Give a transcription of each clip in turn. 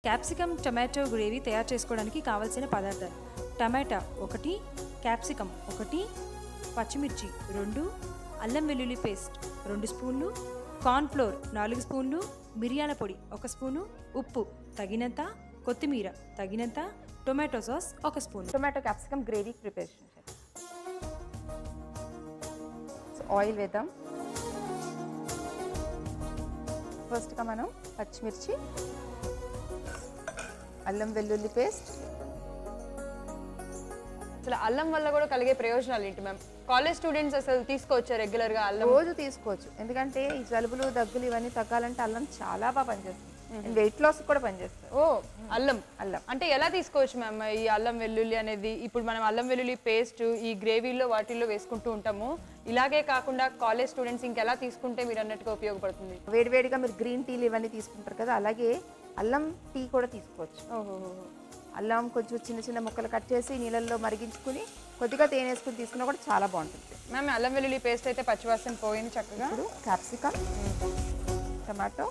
Capsicum tomato gravy తయారు చేసుకోవడానికి కావలసిన పదార్థాలు టమాటా ఒకటి క్యాప్సికమ్ ఒకటి పచ్చిమిర్చి రెండు అల్లం వెల్లుల్లి పేస్ట్ రెండు స్పూన్లు కార్న్ ఫ్లోర్ నాలుగు స్పూన్లు మిరియాల పొడి ఒక స్పూను ఉప్పు తగినంత కొత్తిమీర తగినంత టొమాటో సాస్ ఒక spoon tomato capsicum gravy preparation oil వేద్దాం ఫస్ట్గా మనం పచ్చిమిర్చి అల్లం వెల్లుల్లి పేస్ట్ అసలు అల్లం వల్ల కూడా కలిగే ప్రయోజనాలు ఏంటి మ్యామ్ కాలేజ్ స్టూడెంట్స్ అసలు తీసుకోవచ్చా రెగ్యులర్ గా అల్లం రోజు తీసుకోవచ్చు ఎందుకంటే ఈ జలుబులు దగ్గులు ఇవన్నీ తగ్గాలంటే అల్లం చాలా బాగా పనిచేస్తుంది వెయిట్ లాస్ కూడా పనిచేస్తుంది ఓ అల్లం అల్లం అంటే ఎలా తీసుకోవచ్చు మ్యామ్ ఈ అల్లం వెల్లుల్లి అనేది ఇప్పుడు మనం అల్లం వెల్లుల్లి పేస్ట్ ఈ గ్రేవీలో వాటిల్లో వేసుకుంటూ ఉంటాము ఇలాగే కాకుండా కాలేజ్ స్టూడెంట్స్ ఇంకెలా తీసుకుంటే మీరు అన్నట్టుగా ఉపయోగపడుతుంది వేడివేడిగా మీరు గ్రీన్ టీలు ఇవన్నీ తీసుకుంటారు కదా అలాగే అల్లం టీ కూడా తీసుకోవచ్చు ఓహో అల్లం కొంచెం చిన్న చిన్న ముక్కలు కట్ చేసి నీళ్ళల్లో మరిగించుకుని కొద్దిగా తేనె వేసుకుని తీసుకున్నా కూడా చాలా బాగుంటుంది మ్యామ్ అల్లం వెల్లుల్లి పేస్ట్ అయితే పచ్చివాసన పోయింది చక్కగా ఇప్పుడు క్యాప్సికమ్ టమాటో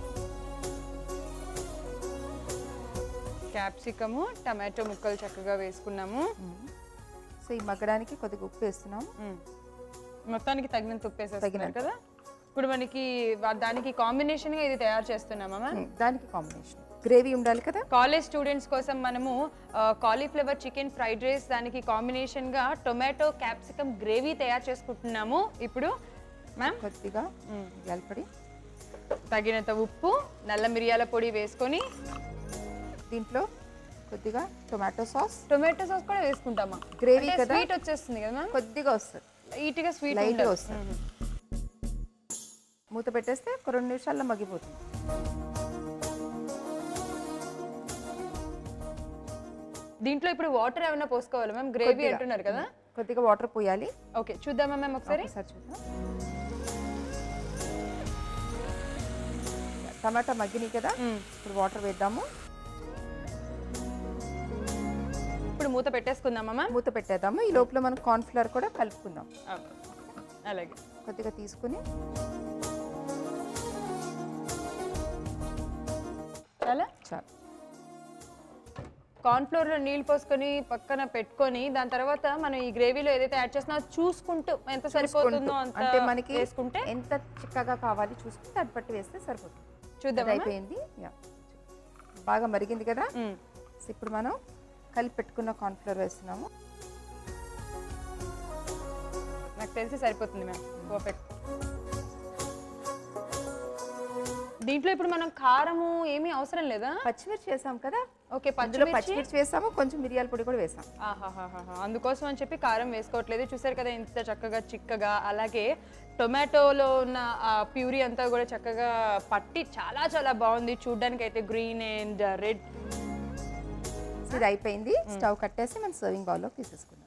క్యాప్సికము టమాటో ముక్కలు చక్కగా వేసుకున్నాము సో ఈ మగ్గడానికి కొద్దిగా ఉప్పు వేస్తున్నాం మ్మ్. మొత్తానికి తగినంత ఉప్పు వేసేస్తున్నారు తగినంత. కదా ఇప్పుడు మనకి వా- దానికి కాంబినేషన్ గా ఇది తయారు చేస్తున్నామా మ్యామ్ ఉమ్, దానికి కాంబినేషన్ గ్రేవీ ఉండాలి కదా కాలేజ్ స్టూడెంట్స్ కోసం మనము కాలీఫ్లవర్ చికెన్ ఫ్రైడ్ రైస్ దానికి కాంబినేషన్ గా టొమాటో క్యాప్సికమ్ గ్రేవీ తయారు చేసుకుంటున్నాము ఇప్పుడు మ్యామ్ కొద్దిగా పొడి తగినంత ఉప్పు నల్ల మిరియాల పొడి వేసుకొని దీంట్లో కొద్దిగా టొమాటో సాస్ టొమాటో సాస్ కూడా వేసుకుంటామా Gravy కదా? స్వీట్ వచ్చేస్తుంది కదా మ్యామ్ కొద్దిగా వస్తుంది లైట్ గా స్వీట్ లైట్గా వస్తుంది మూత పెట్టేస్తే ఒక రెండు నిమిషాల్లో మగ్గిపోతుంది దీంట్లో ఇప్పుడు వాటర్ ఏమైనా పోసుకోవాలి మ్యామ్ గ్రేవీ కొద్దిగా. అంటున్నారు కదా కొద్దిగా వాటర్ పోయాలి ఓకే చూద్దామా మ్యామ్ ఒకసారి ఒకసారి చూద్దాం టమాటా మగ్గినాయి కదా మ్మ్. ఇప్పుడు వాటర్ వేద్దాము ఇప్పుడు మూత పెట్టేసుకుందామా మ్యామ్ మూత పెట్టేద్దాము ఈ లోపల మనం కార్న్ఫ్లవర్ కూడా కలుపుకుందాం ఓకే. అలాగే కొద్దిగా తీసుకుని చాలా చాలు కార్న్ ఫ్లోర్ లో నీళ్ళు పోసుకొని పక్కన పెట్టుకొని దాని తర్వాత మనం ఈ గ్రేవీలో ఏదైతే యాడ్ చేస్తున్నా అది చూసుకుంటూ ఎంత సరిపోతుందో అంత అంటే మనకి వేసుకుంటే ఎంత చిక్కగా కావాలి చూసుకుని దాన్ని బట్టి వేస్తే సరిపోతుంది చూద్దాం అది అయిపోయింది యా. బాగా మరిగింది కదా మ్మ్. సో ఇప్పుడు మనం కలిపి పెట్టుకున్న కార్న్ఫ్లవర్ వేస్తున్నాము నాకు తెలిసి సరిపోతుంది మ్యామ్ పర్ఫెక్ట్ దీంట్లో ఇప్పుడు మనం కారము ఏమీ అవసరం లేదా పచ్చిమిర్చి వేసాం కదా ఓకే అందులో పచ్చిమిర్చి పచ్చిమిర్చి వేసాము కొంచెం మిరియాల పొడి కూడా వేసాం ఆహాహాహా. అందుకోసం అని చెప్పి కారం వేసుకోవట్లేదు చూసారు కదా ఇంత చక్కగా చిక్కగా అలాగే టొమాటోలో ఉన్న ఆ ప్యూరీ అంతా కూడా చక్కగా పట్టి చాలా చాలా బాగుంది చూడ్డానికి అయితే గ్రీన్ అండ్ రెడ్ సో ఇది అయిపోయింది స్టవ్ కట్టేసి మనం సర్వింగ్ బౌల్లో తీసేసుకుందాం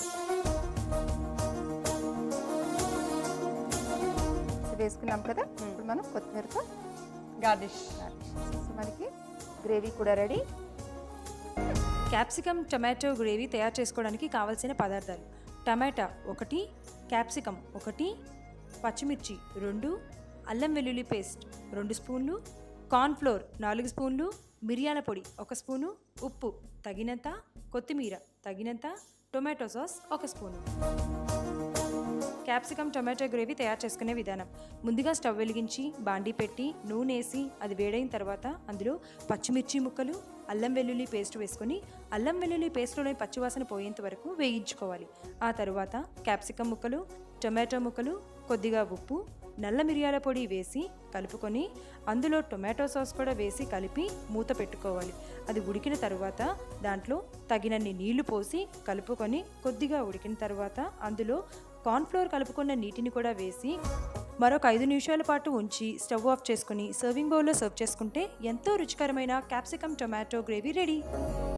సో వేసుకున్నాం కదా ఇప్పుడు మనం కొత్తిమీరతో గార్నిష్ సో మనకి గ్రేవీ కూడా రెడీ క్యాప్సికమ్ టమాటో గ్రేవీ తయారు చేసుకోవడానికి కావలసిన పదార్థాలు టమాటా ఒకటి క్యాప్సికమ్ ఒకటి పచ్చిమిర్చి రెండు అల్లం వెల్లుల్లి పేస్ట్ రెండు స్పూన్లు కార్న్ ఫ్లోర్ నాలుగు స్పూన్లు మిరియాల పొడి ఒక స్పూను ఉప్పు తగినంత కొత్తిమీర తగినంత టొమాటో సాస్ ఒక స్పూను క్యాప్సికమ్ టొమాటో గ్రేవీ తయారు చేసుకునే విధానం ముందుగా స్టవ్ వెలిగించి బాండీ పెట్టి నూనె వేసి అది వేడైన తర్వాత అందులో పచ్చిమిర్చి ముక్కలు అల్లం వెల్లుల్లి పేస్ట్ వేసుకొని అల్లం వెల్లుల్లి పేస్ట్లోని పచ్చివాసన పోయేంత వరకు వేయించుకోవాలి ఆ తరువాత క్యాప్సికమ్ ముక్కలు టొమాటో ముక్కలు కొద్దిగా ఉప్పు నల్ల మిరియాల పొడి వేసి కలుపుకొని అందులో టొమాటో సాస్ కూడా వేసి కలిపి మూత పెట్టుకోవాలి అది ఉడికిన తర్వాత దాంట్లో తగినన్ని నీళ్లు పోసి కలుపుకొని కొద్దిగా ఉడికిన తర్వాత అందులో కార్న్ఫ్లోర్ కలుపుకున్న నీటిని కూడా వేసి మరొక ఐదు నిమిషాల పాటు ఉంచి స్టవ్ ఆఫ్ చేసుకుని సర్వింగ్ బౌల్లో సర్వ్ చేసుకుంటే ఎంతో రుచికరమైన క్యాప్సికమ్ టొమాటో గ్రేవీ రెడీ